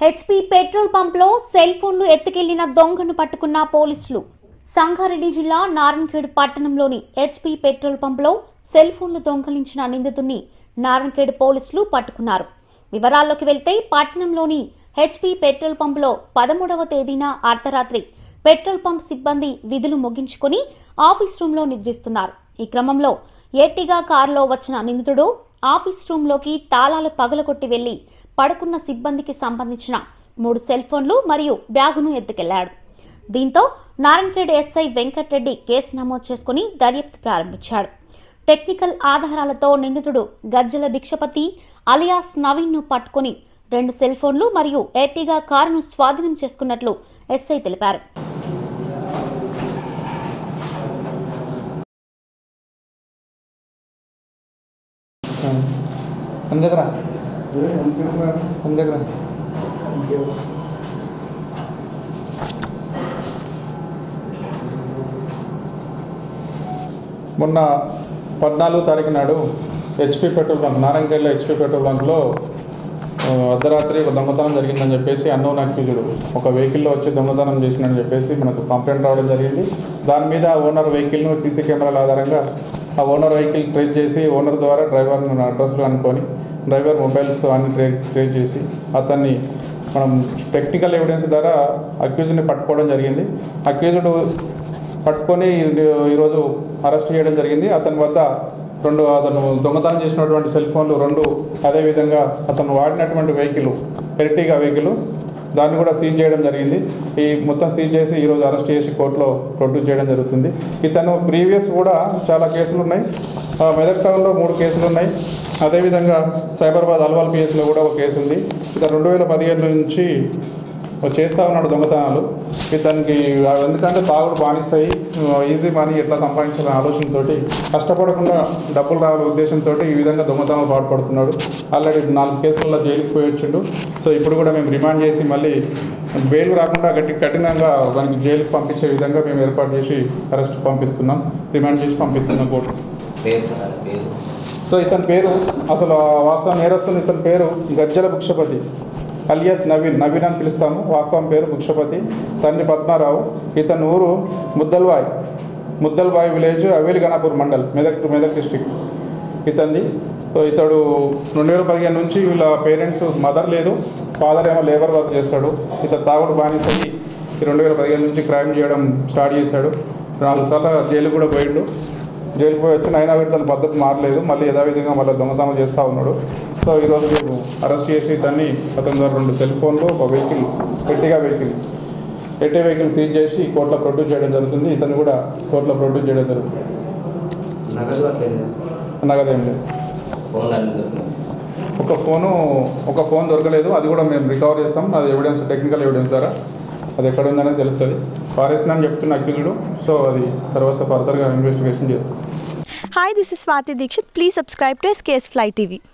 HP petrol పంప్లో cell ఫోన్లు ఎత్తుకెళ్లిన దొంగను పట్టుకున్న పోలీసులు సంగారెడ్డి జిల్లా నారాయణఖేడ్ పట్టణంలోని హెచ్పి పెట్రోల్ పంప్లో సెల్ ఫోన్లు దొంగలించిన నిందితుడిని నారాయణఖేడ్ పోలీసులు పట్టుకున్నారు వివరాల్లోకి వెళ్తే పట్టణంలోని హెచ్పి పెట్రోల్ పంప్లో పదమూడవ తేదీన అర్ధరాత్రి పెట్రోల్ పంప్ సిబ్బంది విధులు ముగించుకొని ఆఫీస్ రూమ్లో నిద్రిస్తున్నారు ఈ క్రమంలో ఎర్టిగా కారులో వచ్చిన నిందితుడు ఆఫీస్ రూమ్లోకి తాళాలు పగలగొట్టి వెళ్లి పడుకున్న సిబ్బందికి సంబంధించిన మూడు సెల్ ఫోన్లు మరియు బ్యాగును ఎత్తుకెళ్లాడు దీంతో నారాయణఖేడ్ ఎస్ఐ వెంకటరెడ్డి కేసు నమోదు చేసుకుని దర్యాప్తు ప్రారంభించాడు టెక్నికల్ ఆధారాలతో నిందితుడు గజ్జల భిక్షపతి అలియాస్ నవీన్ ను పట్టుకుని రెండు సెల్ ఫోన్లు మరియు ఎర్టిగా కారును స్వాధీనం చేసుకున్నట్లు ఎస్ఐ తెలిపారు మన దగ్గర మన దగ్గర మొన్న పద్నాలుగు తారీఖు నాడు హెచ్పి పెట్రోల్ బంక్ నారాయణగల్లో హెచ్పి పెట్రోల్ బంక్లో ఆ, అర్ధరాత్రి ఒక దొంగతనం జరిగిందని చెప్పేసి అన్నోన్ అక్యూజుడు ఒక వెహికల్లో వచ్చి దొంగతనం చేసిందని చెప్పేసి మనకు కంప్లైంట్ రావడం జరిగింది దాని మీద ఓనర్ వెహికల్ను సీసీ కెమెరాల ఆధారంగా ఆ ఓనర్ వెహికల్ ట్రేస్ చేసి ఓనర్ ద్వారా డ్రైవర్ అడ్రస్లు అనుకొని డ్రైవర్ మొబైల్స్ అన్ని ట్రే ట్రేస్ చేసి అతన్ని మనం టెక్నికల్ ఎవిడెన్స్ ద్వారా అక్యూజ్ని పట్టుకోవడం జరిగింది అక్యూజ్డ్ పట్టుకొని ఈ- ఈరోజు అరెస్ట్ చేయడం జరిగింది అతని వద్ద రెండు అతను దొంగతనం చేసినటువంటి సెల్ ఫోన్లు రెండు అదేవిధంగా అతను వాడినటువంటి వెహికల్ ఎర్టిగా వెహికల్ దాన్ని కూడా సీజ్ చేయడం జరిగింది ఈ మొత్తం సీజ్ చేసి ఈరోజు అరెస్ట్ చేసి కోర్టులో ప్రొడ్యూస్ చేయడం జరుగుతుంది ఇతను ప్రీవియస్ కూడా చాలా కేసులు ఉన్నాయి ఆ, మెదక్ టౌన్లో మూడు కేసులు ఉన్నాయి అదేవిధంగా సైబరాబాద్ అల్వాల్ పిఎస్లో కూడా ఒక కేసు ఉంది ఇతను రెండు వేల పదిహేను నుంచి చేస్తా ఉన్నాడు దొంగతనాలు ఇతనికి ఎందుకంటే తాగుడు బానిస్తాయి ఈజీ మనీ ఎట్లా సంపాదించాలనే ఆలోచనతోటి కష్టపడకుండా డబ్బులు రావాలనే ఉద్దేశంతో ఈ విధంగా దొంగతనాలు పాటుపడుతున్నాడు ఆల్రెడీ నాలుగు కేసులలో జైలుకి పోయి వచ్చిండు సో ఇప్పుడు కూడా మేము రిమాండ్ చేసి మళ్ళీ బెయిల్ రాకుండా గట్టి కఠినంగా మనకి జైలుకి పంపించే విధంగా మేము ఏర్పాటు చేసి అరెస్ట్ పంపిస్తున్నాం రిమాండ్ చేసి పంపిస్తున్నాం కోర్టు పేరు సార్ పేరు సో ఇతని పేరు అసలు ఆ వాస్తవం నేరస్తుని ఇతని పేరు గజ్జల భిక్షపతి అలియాస్ నవీన్ నవీన్ అని పిలుస్తాము వాస్తవం పేరు భిక్షపతి తండ్రి పద్మారావు ఇతని ఊరు ముద్దల్వాయ్ ముద్దల్వాయ్ విలేజ్ అవేలి గణాపూర్ మండల్ మెదక్ మెదక్ డిస్టిక్ ఇతంది సో ఇతడు రెండు వేల పదిహేను నుంచి వీళ్ళ పేరెంట్స్ మదర్ లేదు ఫాదర్ ఏమో లేబర్ వర్క్ చేస్తాడు ఇతడు తాగుడు బానిసకి రెండు వేల పదిహేను నుంచి క్రైమ్ చేయడం స్టార్ట్ చేశాడు నాలుగు సార్లు జైలు కూడా పోయిండు జైలుకి పోయి వచ్చి అయినా కూడా తన పద్ధతి మారలేదు మళ్ళీ యథావిధంగా మళ్ళీ దొంగతనం చేస్తూ ఉన్నాడు సో ఈరోజు మేము అరెస్ట్ చేసి ఇతన్ని అతని ద్వారా రెండు సెల్ ఫోన్లు ఒక వెహికల్ ఎట్టిగా వెహికల్ ఎట్టి వెహికల్ సీజ్ చేసి కోర్టులో ప్రొడ్యూస్ చేయడం జరుగుతుంది ఇతను కూడా కోర్టులో ప్రొడ్యూస్ చేయడం జరుగుతుంది నగదు పట్టలేదు నగదేం లేదు ఫోన్ అడుగుతుంది ఒక ఫోను ఒక ఫోన్ దొరకలేదు అది కూడా మేము రికవర్ చేస్తాం అది ఎవిడెన్స్ టెక్నికల్ ఎవిడెన్స్ ద్వారా అది ఎక్కడ ఉందనేది తెలుస్తుంది పారేసిన అని చెప్తున్న అక్యూజుడు సో అది తర్వాత ఫర్దర్గా ఇన్వెస్టిగేషన్ చేస్తాం Hi, this is Swati Dikshit. Please subscribe to SKS Fly TV.